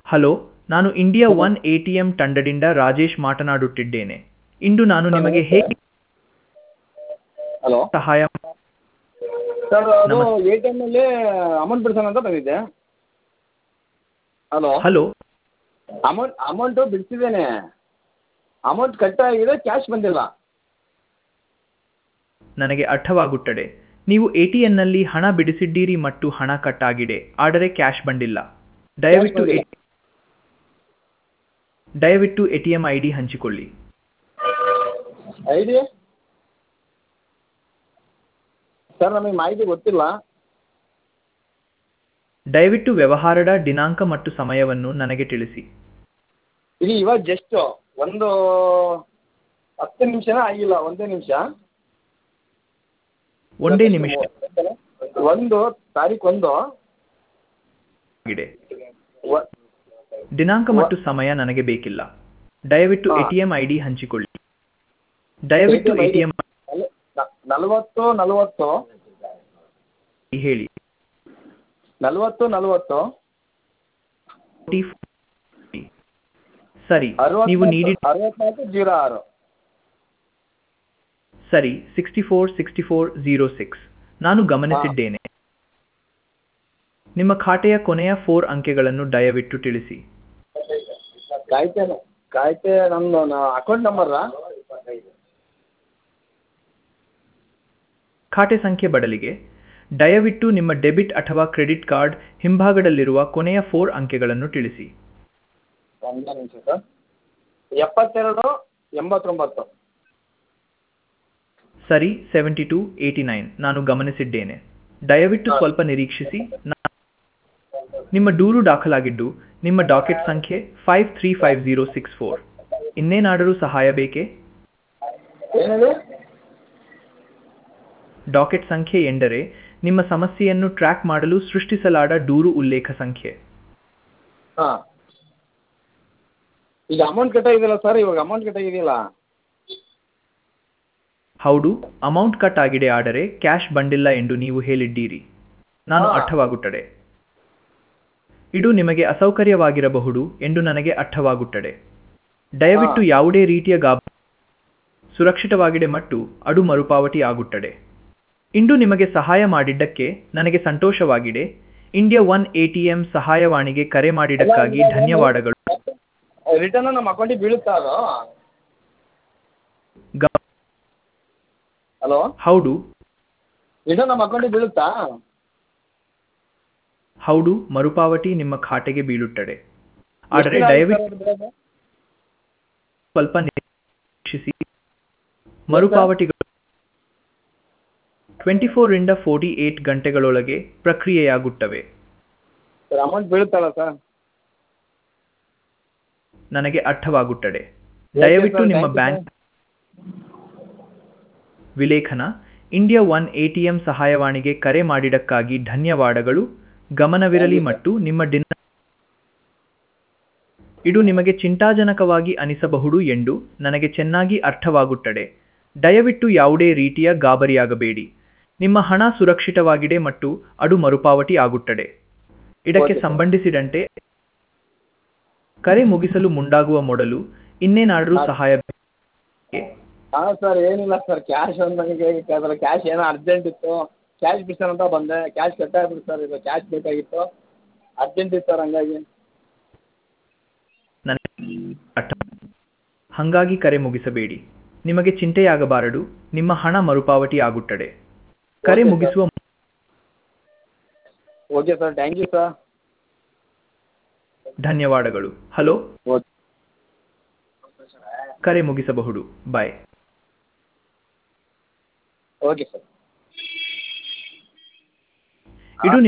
Hello ನಾನು India one A T M ತಂಡದಿಂದ ರಾಜೇಶ್ ಮಾತನಾಡುತ್ತಿದ್ದೇನೆ ಇಂದು ನಾನು ನಿಮಗೆ ಹೇಗೆ ಹಲೋ ಸಹಾಯ ಸರ್ ಅದು ಎ ಟಿ ಎಮ್ನಲ್ಲಿ ಅಮೌಂಟ್ ಬಿಡ್ಸೋಣ ಅಂತ ಬಂದಿದ್ದೆ ಹಲೋ ಹಲೋ ಅಮೌಂಟ್ ಅಮೌಂಟು ಬಿಡಿಸಿದ್ದೇನೆ ಅಮೌಂಟ್ ಕಟ್ ಆಗಿದೆ ಕ್ಯಾಶ್ ಬಂದಿಲ್ಲ ನನಗೆ ಅರ್ಥವಾಗುತ್ತದೆ ನೀವು ಎ ಟಿ ಎನ್ನಲ್ಲಿ ಹಣ ಬಿಡಿಸಿದ್ದೀರಿ ಮತ್ತು ಹಣ ಕಟ್ ಆಗಿದೆ ಆದರೆ ಕ್ಯಾಶ್ ಬಂದಿಲ್ಲ ದಯವಿಟ್ಟು ಬಂದಿಲ್ಲ. ಎ- ದಯವಿಟ್ಟು A T M I D ಹಂಚಿಕೊಳ್ಳಿ ಐ ಡಿ ಸರ್ ನಮಗೆ ಮಾಹಿತಿ ಗೊತ್ತಿಲ್ಲ ದಯವಿಟ್ಟು ವ್ಯವಹಾರದ ದಿನಾಂಕ ಮತ್ತು ಸಮಯವನ್ನು ನನಗೆ ತಿಳಿಸಿ ಇದು ಇವಾಗ ಜಸ್ಟು ಒಂದು ಹತ್ತು ನಿಮಿಷನೇ ಆಗಿಲ್ಲ ಒಂದೇ ನಿಮಿಷ ಒಂದೇ ನಿಮಿಷ ಒಂದು ತಾರೀಕು ಒಂದು ಆಗಿದೆ ವ- ದಿನಾಂಕ ಮತ್ತು ಸಮಯ ನನಗೆ ಬೇಕಿಲ್ಲ ದಯವಿಟ್ಟು ಹಾ. A T M I D ಹಂಚಿಕೊಳ್ಳಿ ದಯವಿಟ್ಟು ಎ ಟಿ ಎಂ ನಲ್- ನ- ನಲವತ್ತು ನಲವತ್ತು ಹೇಳಿ ನಲವತ್ತು ನಲವತ್ತು ಸರಿ ನೀವು ನೀಡಿ ಅರವತ್ನಾಲ್ಕು ಜೀರೋ ಆರು ಸರಿ sixty four sixty four zero six ನಾನು ಗಮನಿಸಿದ್ದೇನೆ ನಿಮ್ಮ ಖಾತೆಯ ಕೊನೆಯ ಫೋರ್ ಅಂಕೆಗಳನ್ನು ದಯವಿಟ್ಟು ತಿಳಿಸಿ ಕಾಯ್ತೇನೆ ಕಾಯ್ತೆ ನಮ್ಮದು ಅಕೌಂಟ್ ನಂಬರಾ ಖಾತೆ ಸಂಖ್ಯೆ ಬದಲಿಗೆ ದಯವಿಟ್ಟು ನಿಮ್ಮ ಡೆಬಿಟ್ ಅಥವಾ ಕ್ರೆಡಿಟ್ ಕಾರ್ಡ್ ಹಿಂಭಾಗದಲ್ಲಿರುವ ಕೊನೆಯ ಫೋರ್ ಅಂಕೆಗಳನ್ನು ತಿಳಿಸಿ ಒಂದೇ ನಿಮಿಷ ಸರ್ ಎಪ್ಪತ್ತೆರಡು ಎಂಬತ್ತೊಂಬತ್ತು ಸರಿ ಸೆವೆಂಟಿ ಟು ಏಯ್ಟಿ ನೈನ್ ನಾನು ಗಮನಿಸಿದ್ದೇನೆ ದಯವಿಟ್ಟು ಸ್ವಲ್ಪ ನಿರೀಕ್ಷಿಸಿ ನಾ- ನಿಮ್ಮ ದೂರು ದಾಖಲಾಗಿದ್ದು ನಿಮ್ಮ ಡಾಕೆಟ್ ಸಂಖ್ಯೆ five three five zero six four ಇನ್ನೇನಾದರೂ ಸಹಾಯ ಬೇಕೇ ಏನಿದೆ ಡಾಕೆಟ್ ಸಂಖ್ಯೆ ಎಂದರೆ ನಿಮ್ಮ ಸಮಸ್ಯೆಯನ್ನು ಟ್ರ್ಯಾಕ್ ಮಾಡಲು ಸೃಷ್ಟಿಸಲಾದ ದೂರು ಉಲ್ಲೇಖ ಸಂಖ್ಯೆ ಹಾಂ ಈಗ ಅಮೌಂಟ್ ಕಟ್ಟಾಗಿದೆಯಲ್ಲ ಸರ್ ಇವಾಗ ಅಮೌಂಟ್ ಕಟ್ಟಾಗಿದೆಯಲ್ಲ ಹೌದು ಅಮೌಂಟ್ ಕಟ್ ಆಗಿದೆ ಆದರೆ ಕ್ಯಾಶ್ ಬಂದಿಲ್ಲ ಎಂದು ನೀವು ಹೇಳಿದ್ದೀರಿ ನಾನು ಹಾ. ಅರ್ಥವಾಗುತ್ತದೆ ಇದು ನಿಮಗೆ ಅಸೌಕರ್ಯವಾಗಿರಬಹುದು ಎಂದು ನನಗೆ ಅರ್ಥವಾಗುತ್ತದೆ ದಯವಿಟ್ಟು ಹಾ. ಯಾವುದೇ ರೀತಿಯ ಗಾಬ ಸುರಕ್ಷಿತವಾಗಿದೆ ಮತ್ತು ಅದು ಮರುಪಾವತಿ ಆಗುತ್ತದೆ ಇಂದು ನಿಮಗೆ ಸಹಾಯ ಮಾಡಿದ್ದಕ್ಕೆ ನನಗೆ ಸಂತೋಷವಾಗಿದೆ India one A T M ಸಹಾಯವಾಣಿಗೆ ಕರೆ ಮಾಡಿದ್ದಕ್ಕಾಗಿ ಧನ್ಯವಾದಗಳು ರಿಟರ್ನ್ ನಮ್ಮ ಅಕೌಂಟಿಗೆ ಬೀಳುತ್ತಾ ಅದು ಗ- ಹಲೋ ಹೌದು ರಿಟರ್ನ್ ನಮ್ಮ ಅಕೌಂಟಿಗೆ ಬೀಳುತ್ತಾ ಹೌದು ಮರುಪಾವತಿ ನಿಮ್ಮ ಖಾತೆಗೆ ಬೀಳುತ್ತದೆ ಆದರೆ ಎಷ್ಟು ದಿನ ಆಯ್ತು ದಯವಿಟ್ಟು ಸರ್ ಅದು ಬರೋದು? ಸ್ವಲ್ಪ ನಿರೀಕ್ಷಿಸಿ ಮರುಪಾವತಿಗಳು ಟ್ವೆಂಟಿ ಫೋರಿಂದ ಫೋರ್ಟಿ ಏಟ್ ಗಂಟೆಗಳೊಳಗೆ ಪ್ರಕ್ರಿಯೆಯಾಗುತ್ತವೆ ಸರ್ ಅಮೌಂಟ್ ಬೀಳುತ್ತಲ್ಲ ಸರ್ ನನಗೆ ಅರ್ಥವಾಗುತ್ತದೆ Okay, ದಯವಿಟ್ಟು sir. ನಿಮ್ಮ Thank you, ಬ್ಯಾಂಕ್ ವಿಲೇಖನ ಇಂಡಿಯಾ ಒನ್ ಎಟಿಎಂ ಸಹಾಯವಾಣಿಗೆ ಕರೆ ಮಾಡಿದ್ದಕ್ಕಾಗಿ ಧನ್ಯವಾದಗಳು ಗಮನವಿರಲಿ ಮತ್ತು ನಿಮ್ಮ ದಿನ ಇದು ನಿಮಗೆ ಚಿಂತಾಜನಕವಾಗಿ ಅನಿಸಬಹುದು ಎಂದು ನನಗೆ ಚೆನ್ನಾಗಿ ಅರ್ಥವಾಗುತ್ತದೆ ದಯವಿಟ್ಟು ಯಾವುದೇ ರೀತಿಯ ಗಾಬರಿಯಾಗಬೇಡಿ ನಿಮ್ಮ ಹಣ ಸುರಕ್ಷಿತವಾಗಿದೆ ಮತ್ತು ಅದು ಮರುಪಾವತಿ ಆಗುತ್ತದೆ ಇದಕ್ಕೆ Okay, sir. ಸಂಬಂಧಿಸಿದಂತೆ ಕರೆ ಮುಗಿಸಲು ಮುಂದಾಗುವ ಮೊದಲು ಇನ್ನೇನಾದರೂ ಹಾ. ಸಹಾಯ ಬೇಕೇ? ಹಾಂ ಸರ್ ಏನಿಲ್ಲ ಸರ್ ಕ್ಯಾಶ್ ಒಂದು ನನಗೆ ಅದರ ಕ್ಯಾಶ್ ಏನೋ ಅರ್ಜೆಂಟ್ ಇತ್ತು ಕ್ಯಾಶ್ ಬಿಡ್ಸೋಣ ಅಂತ ಬಂದೆ ಕ್ಯಾಶ್ ಕಟ್ಟಾಗ್ಬಿಟ್ಟು ಸರ್ ಇದು ಕ್ಯಾಶ್ ಬೇಕಾಗಿತ್ತು ಅರ್ಜೆಂಟ್ ಇತ್ತು ಸರ್ ಹಂಗಾಗಿ ನನಗೆ ಅರ್ಥ ಹಾಗಾಗಿ ಕರೆ ಮುಗಿಸಬೇಡಿ ನಿಮಗೆ ಚಿಂತೆಯಾಗಬಾರದು ನಿಮ್ಮ ಹಣ ಮರುಪಾವತಿ ಆಗುತ್ತದೆ ಕರೆ Okay, sir. ಮುಗಿಸುವ okay sir thank you sir ಧನ್ಯವಾದಗಳು ಹಲೋ ಓಕೆ ಕರೆ ಮುಗಿಸಬಹುದು ಬಾಯ್ ಓಕೆ ಸರ್ ಇದು